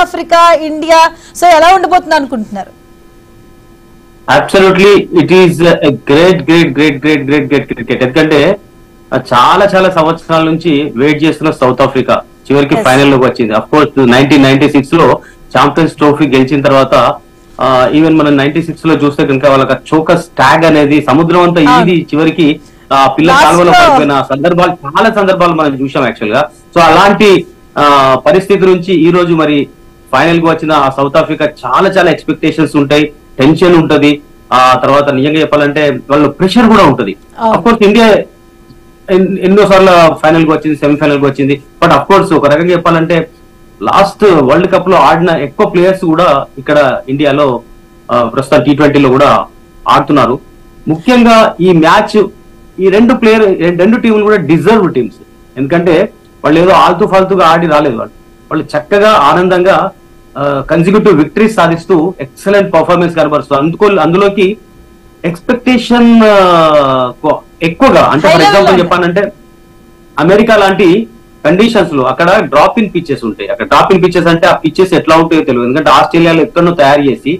Africa India so ఎలా ఉండబోతుంది అనుకుంటున్నారు absolutely it is great great great great great great cricket ఎందుకంటే ఆ, చాలా చాలా సంవత్సరాల నుంచి వెయిట్ చేస్తున్న సౌత్ ఆఫ్రికా చివరికి Yes. ఫైనల్ లోకి వచ్చింది of course nineteen ninety six లో ఛాంపియన్స్ ట్రోఫీ గెలిచిన తర్వాత ఈవెన్ మనం నైన్టీ సిక్స్ లో చూస్తే కనుక వాళ్ళకి చోకస్ ట్యాగ్ అనేది సముద్రం అంతా అవును. ఈది చివరికి ఆ పిల్ల Last కాలువలో లో- పడిపోయిన సందర్భాలు చాలా సందర్భాలు మనం చూసాం యాక్చువల్ గా సో అలాంటి ఆ, పరిస్థితి నుంచి ఈ రోజు మరి ఫైనల్ కి వచ్చిన ఆ సౌత్ ఆఫ్రికా చాలా చాలా ఎక్స్పెక్టేషన్స్ ఉంటాయి టెన్షన్ ఉంటది ఆ తర్వాత నిజంగా చెప్పాలంటే వాళ్ళు ప్రెషర్ కూడా ఉంటది అవును. అఫ్ కోర్స్ ఇండియా ఎన్- ఎన్నో సార్లు ఫైనల్ కి వచ్చింది సెమీఫైనల్ కి వచ్చింది బట్ అఫ్ కోర్స్ ఒక రకంగా చెప్పాలంటే లాస్ట్ వరల్డ్ కప్ లో ఆడిన ఎక్కువ ప్లేయర్స్ కూడా ఇక్కడ ఇండియాలో ఆ, ప్రస్తుతం టీ ట్వంటీలో కూడా ఆడుతున్నారు ముఖ్యంగా ఈ మ్యాచ్ ఈ రెండు ప్లేయర్ రెండు టీంలు కూడా డిజర్వ్ టీమ్స్ ఎందుకంటే వాళ్ళు ఏదో ఆల్తూ ఫాల్తుగా ఆడి రాలేదు వాళ్ళు వాళ్ళు చక్కగా ఆనందంగా కన్సిక్యూటివ్ విక్టరీస్ సాధిస్తూ ఎక్సలెంట్ పర్ఫార్మెన్స్ కనబరుస్తూ అందుకో అందులోకి ఎక్స్పెక్టేషన్ ఎక్కువగా అంటే High ఫర్ level ఎగ్జాంపుల్ లో చెప్పానంటే అమెరికా లాంటి కండిషన్స్ లో అక్కడ డ్రాప్ ఇన్ పిచ్చెస్ ఉంటాయి అక్కడ డ్రాప్ ఇన్ పిచ్చెస్ అంటే ఆ పిచ్చెస్ ఎట్లా ఉంటాయో తెలియదు ఎందుకంటే ఆస్ట్రేలియాలో ఎక్కడో తయారు చేసి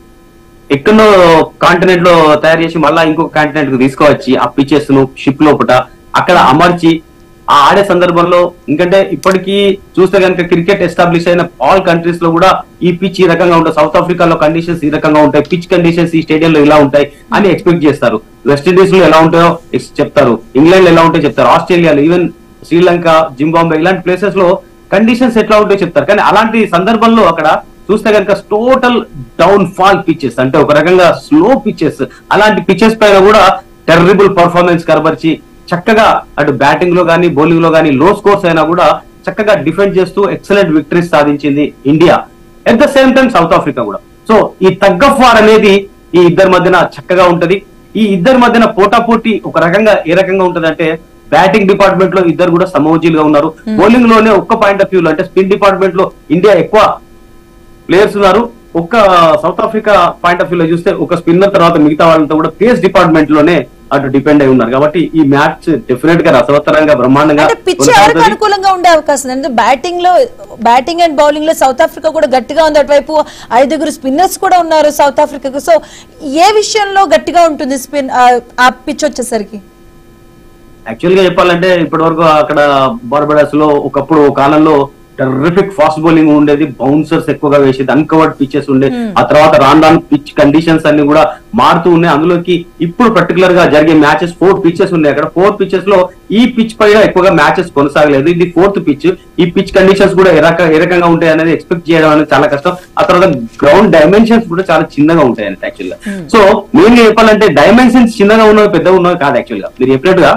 ఎక్కడో కాంటినెంట్ లో తయారు చేసి మళ్ళా ఇంకొక కాంటినెంట్ కు తీసుకువచ్చి ఆ పిచ్చెస్ ను షిప్ లోపట అక్కడ అమర్చి ఆ ఆడే సందర్భంలో ఎందుకంటే ఇప్పటికీ చూస్తే కనుక క్రికెట్ ఎస్టాబ్లిష్ అయిన ఆల్ కంట్రీస్ లో కూడా ఈ పిచ్ ఈ రకంగా ఉంటాయి సౌత్ ఆఫ్రికాలో కండిషన్స్ ఈ రకంగా ఉంటాయి పిచ్ కండిషన్స్ ఈ స్టేడియం లో ఇలా ఉంటాయి అని ఎక్స్పెక్ట్ చేస్తారు వెస్టిండీస్ లో ఎలా ఉంటాయో ex- చెప్తారు ఇంగ్లాండ్ లో ఎలా ఉంటాయో చెప్తారు ఆస్ట్రేలియాలో ఈవెన్ శ్రీలంక జింబాంబే ఇలాంటి ప్లేసెస్ లో కండిషన్స్ ఎట్లా ఉంటాయో చెప్తారు కానీ అలాంటి సందర్భంలో అక్కడ చూస్తే కనుక టోటల్ డౌన్ ఫాల్ పిచ్చెస్ అంటే ఒక రకంగా స్లో పిచ్చెస్ అలాంటి పిచ్చెస్ పైన కూడా టెర్రిబుల్ పర్ఫార్మెన్స్ కనబరిచి చక్కగా అటు బ్యాటింగ్ లో కానీ బౌలింగ్ లో కానీ లో స్కోర్స్ అయినా కూడా చక్కగా డిఫెండ్ చేస్తూ ఎక్సలెంట్ విక్టరీస్ సాధించింది India at the same time South Africa కూడా సో ఈ తగ్గఫ్ వార్ అనేది ఈ ఇద్దరి మధ్యన చక్కగా ఉంటది ఈ ఇద్దరి మధ్యన పోటాపోటీ ఒక రకంగా ఏ రకంగా ఉంటది అంటే బ్యాటింగ్ డిపార్ట్మెంట్ లో ఇద్దరు కూడా సమోజీలుగా ఉన్నారు బౌలింగ్ లోనే ఒక్క పాయింట్ ఆఫ్ వ్యూ లో అంటే స్పిన్ డిపార్ట్మెంట్ లో ఇండియా ఎక్కువ ప్లేయర్స్ ఉన్నారు ఒక్క South Africa point of view లో చూస్తే ఒక స్పిన్నర్ తర్వాత మిగతా వాళ్ళంతా కూడా పేస్ డిపార్ట్మెంట్ లోనే అటు డిపెండ్ అయి ఉన్నారు కాబట్టి ఈ మ్యాచ్ డెఫినెట్ గా రసవత్తరంగా బ్రహ్మాండంగా అంటే పిచ్ ఎవరికి కొనసాగుతది. అనుకూలంగా ఉండే అవకాశం ఉంది బ్యాటింగ్ లో బ్యాటింగ్ అండ్ బౌలింగ్ లో సౌత్ ఆఫ్రికా కూడా గట్టిగా ఉంది అటువైపు ఐదుగురు స్పిన్నర్స్ కూడా ఉన్నారు సౌత్ ఆఫ్రికాకు సో ఏ విషయంలో గట్టిగా ఉంటుంది స్పిన్ ఆ పిచ్ వచ్చేసరికి యాక్చువల్ గా చెప్పాలంటే ఇప్పటి వరకు అక్కడ బార్బడాస్ లో ఒకప్పుడు ఓ కాలంలో టెర్రిఫిక్ ఫాస్ట్ బౌలింగ్ ఉండేది బౌన్సర్స్ ఎక్కువగా వేసేది అన్కవర్డ్ పిచ్చెస్ ఉండే ఆ తర్వాత రాన్ రాన్ పిచ్ కండిషన్స్ అన్ని కూడా మారుతూ ఉన్నాయి అందులోకి ఇప్పుడు పర్టికులర్ గా జరిగే మ్యాచెస్ ఫోర్ పిచ్చెస్ ఉన్నాయి అక్కడ ఫోర్ పిచ్చెస్ లో ఈ పిచ్ పైన ఎక్కువగా మ్యాచెస్ కొనసాగలేదు ఇది ఫోర్త్ పిచ్ ఈ పిచ్ కండిషన్స్ కూడా ఏ రక- ఏ రకంగా ఉంటాయి అనేది ఎక్స్పెక్ట్ చేయడం అనేది చాలా కష్టం ఆ తర్వాత గ్రౌండ్ డైమెన్షన్స్ కూడా చాలా చిన్నగా ఉంటాయి అంటే యాక్చువల్ గా సో మెయిన్ గా చెప్పాలంటే డైమెన్షన్స్ చిన్నగా ఉన్నవి పెద్దగా ఉన్నవి కాదు యాక్చువల్ గా మీరు చెప్పినట్టుగా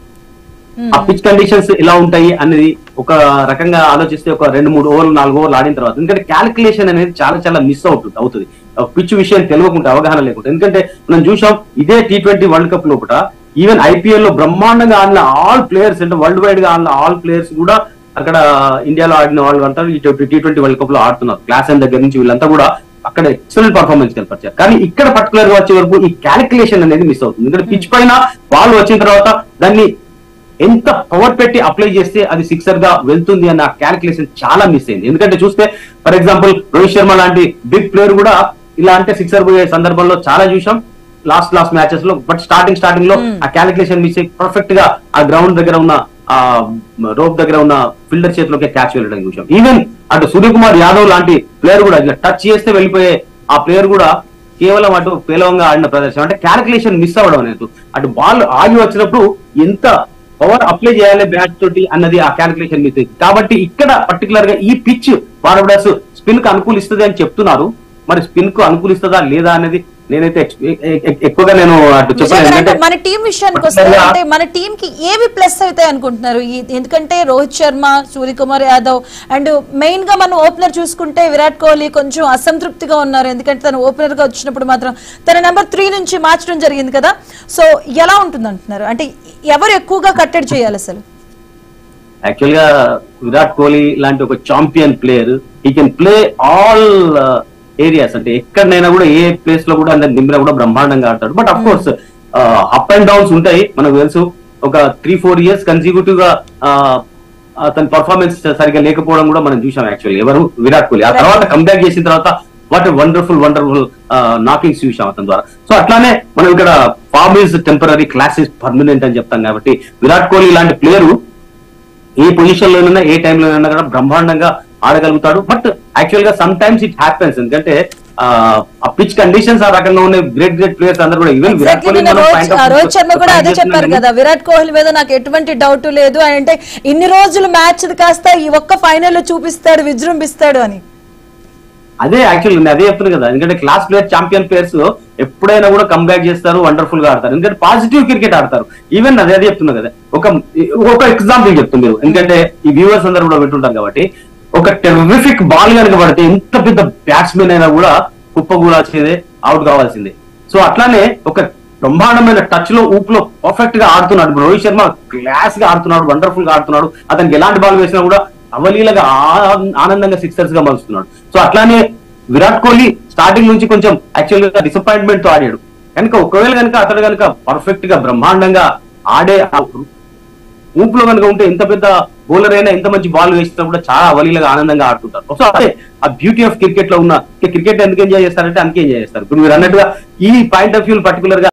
ఆ పిచ్ కండిషన్స్ ఎలా ఉంటాయి అనేది ఒక రకంగా ఆలోచిస్తే ఒక రెండు మూడు ఓవర్లు నాలుగు ఓవర్లు ఆడిన తర్వాత ఎందుకంటే క్యాలిక్యులేషన్ అనేది చాలా చాలా మిస్ అవుతుంది అవుతుంది పిచ్ విషయం తెలియకుండా అవగాహన లేకుండా ఎందుకంటే మనం చూసాం ఇదే టీ ట్వంటీ వరల్డ్ కప్ లోపల ఈవెన్ ఐపీఎల్ లో బ్రహ్మాండంగా ఆడిన ఆల్ ప్లేయర్స్ అంటే వరల్డ్ వైడ్ గా ఆడిన ఆల్ ప్లేయర్స్ కూడా అక్కడ ఇండియాలో ఆడిన వాళ్ళు అంటారు ఈ టీ ట్వంటీ వరల్డ్ కప్ లో ఆడుతున్నారు క్లాస్ ఎన్ దగ్గర నుంచి వీళ్ళంతా కూడా అక్కడ ఎక్సలెంట్ పర్ఫార్మెన్స్ కనపరిచారు కానీ ఇక్కడ పర్టికులర్ గా వచ్చే వరకు ఈ క్యాలిక్యులేషన్ అనేది మిస్ అవుతుంది ఎందుకంటే పిచ్ పైన బాల్ వచ్చిన తర్వాత దాన్ని ఎంత పవర్ పెట్టి అప్లై చేస్తే అది సిక్సర్ గా వెళ్తుంది అన్న క్యాలిక్యులేషన్ చాలా మిస్ అయింది ఎందుకంటే చూస్తే ఫర్ ఎగ్జాంపుల్ రోహిత్ శర్మ లాంటి బిగ్ ప్లేయర్ కూడా ఇలా అంటే సిక్సర్ పోయే సందర్భంలో చాలా చూసాం లాస్ట్ లాస్ట్ మ్యాచెస్ లో బట్ స్టార్టింగ్ స్టార్టింగ్ లో ఆ క్యాలిక్యులేషన్ మిస్ అయ్యి పర్ఫెక్ట్ గా ఆ గ్రౌండ్ దగ్గర ఉన్న ఆ రోప్ దగ్గర ఉన్న ఫిల్డర్ చేతిలోకి క్యాచ్ వెళ్ళడం చూసాం ఈవెన్ అటు సూర్యకుమార్ యాదవ్ లాంటి ప్లేయర్ కూడా ఇట్లా టచ్ చేస్తే వెళ్ళిపోయే ఆ ప్లేయర్ కూడా కేవలం అటు పేలవంగా ఆడిన ప్రదర్శన అంటే క్యాలిక్యులేషన్ మిస్ అవ్వడం అనేది అటు బాల్ ఆగి వచ్చినప్పుడు ఎంత పవర్ అప్లై చేయాలి బ్యాట్ తోటి అన్నది ఆ క్యాలిక్యులేషన్ మిస్ అయింది కాబట్టి ఇక్కడ పర్టికులర్ గా ఈ పిచ్ బార్బడాస్ స్పిన్ కు అనుకూలిస్తుంది అని చెప్తున్నారు మరి స్పిన్ కు అనుకూలిస్తుందా లేదా అనేది నేనైతే ఎక్స్- ఎ- ఎ- ఎక్కువగా నేను అటు విజయ్ చెప్పాను గారు, అంటే ఎందుకంటే మన టీం విషయానికి వస్తే particular గా- అంటే మన టీం కి ఏవి ప్లస్ అవుతాయి అనుకుంటున్నారు ఈ- ఎందుకంటే రోహిత్ శర్మ సూర్యకుమార్ యాదవ్ అండ్ మెయిన్ గా మనం ఓపెనర్ చూసుకుంటే విరాట్ కోహ్లీ కొంచెం అసంతృప్తిగా ఉన్నారు ఎందుకంటే తను ఓపెనర్ గా వచ్చినప్పుడు మాత్రం తన నెంబర్ త్రీ నుంచి మార్చడం జరిగింది కదా సో ఎలా ఉంటుంది అంటున్నారు అంటే ఎవరు ఎక్కువగా కట్టడి చేయాలి అసలు యాక్చువల్ గా విరాట్ కోహ్లీ లాంటి ఒక చాంపియన్ ప్లేయర్ ఈ కెన్ ప్లే ఆల్ ఏరియాస్ అంటే ఎక్కడనైనా కూడా ఏ ప్లేస్ లో కూడా అందరి నిమ్మిన కూడా బ్రహ్మాండంగా ఆడతాడు but of course up and downs ఉంటాయి మనకు తెలుసు ఒక త్రీ ఫోర్ ఇయర్స్ కన్సిక్యూటివ్ గా అతని పర్ఫార్మెన్స్ సరిగా లేకపోవడం కూడా మనం చూసాం యాక్చువల్లీ ఎవరు విరాట్ కోహ్లీ ఆ తర్వాత కంబ్యాక్ చేసిన తర్వాత వాట్ వండర్ఫుల్ వండర్ఫుల్ నాకింగ్స్ చూసాం అతని ద్వారా సో అట్లానే మనం ఇక్కడ form is temporary class is permanent అని చెప్తాం కాబట్టి విరాట్ కోహ్లీ ఇలాంటి ప్లేయరు ఏ పొజిషన్ లోనైనా ఏ time లోనైనా కూడా బ్రహ్మాండంగా ఆడగలుగుతాడు బట్ యాక్చువల్ గా సమ్ టైమ్స్ ఇట్ హ్యాపెన్స్ ఎందుకంటే ఆ పిచ్ కండిషన్స్ ఆ రకంగా ఉన్న గ్రేట్ గ్రేట్ ప్లేయర్స్ అందరూ కూడా ఈవెన్ విరాట్ Exactly, కోహ్లీ నిన్న మనం రోహిత్ point of ఆ view రోహిత్ శర్మ కూడా point అదే చేస్తున్నాం చెప్పారు కానీ కదా విరాట్ కోహ్లీ మీద నాకు ఎటువంటి డౌట్ లేదు అని అంటే ఇన్ని రోజులు మ్యాచ్ కాస్త ఈ ఒక్క ఫైనల్ లో చూపిస్తాడు విజృంభిస్తాడు అని అదే యాక్చువల్ నేను అదే చెప్తున్నాను కదా ఎందుకంటే క్లాస్ ప్లేయర్ ఛాంపియన్ ప్లేయర్స్ ఎప్పుడైనా కూడా కంబ్యాక్ చేస్తారు వండర్ఫుల్ గా ఆడతారు ఎందుకంటే పాజిటివ్ క్రికెట్ ఆడతారు ఈవెన్ అదే అదే చెప్తున్నా కదా ఒక ఒక ఎగ్జాంపుల్ చెప్తుంది మీరు ఎందుకంటే ఈ వ్యూవర్స్ అందరూ కూడా వింటుంటారు కాబట్టి ఒక టెర్రిఫిక్ బాల్ కనుక పడితే ఎంత పెద్ద బ్యాట్స్మెన్ అయినా కూడా కుప్పగూడాల్సిందే అవుట్ కావాల్సిందే సో అట్లానే ఒక బ్రహ్మాండమైన టచ్ లో ఊపులో పర్ఫెక్ట్ గా ఆడుతున్నాడు ఇప్పుడు రోహిత్ శర్మ క్లాస్ గా ఆడుతున్నాడు వండర్ఫుల్ గా ఆడుతున్నాడు అతనికి ఎలాంటి బాల్ వేసినా కూడా అవలీలగా ఆ- ఆనందంగా సిక్సర్స్ గా మలుస్తున్నాడు సో అట్లానే విరాట్ కోహ్లీ స్టార్టింగ్ నుంచి కొంచెం యాక్చువల్ గా డిసప్పాయింట్మెంట్ తో ఆడాడు కనుక ఒకవేళ కనుక అతడు కనుక పర్ఫెక్ట్ గా బ్రహ్మాండంగా ఆడే ఆ ఊపులో కనుక ఉంటే ఎంత పెద్ద బౌలర్ అయినా ఎంత మంచి బాల్ వేసినా కూడా చాలా అవలీలగా ఆనందంగా ఆడుతుంటారు సో అదే ఆ బ్యూటీ ఆఫ్ క్రికెట్ లో ఉన్న క్రికెట్ ఎందుకు ఎంజాయ్ చేస్తారంటే అందుకే ఎంజాయ్ చేస్తారు ఇప్పుడు మీరు అన్నట్టుగా ఈ పాయింట్ ఆఫ్ వ్యూ పర్టికులర్ గా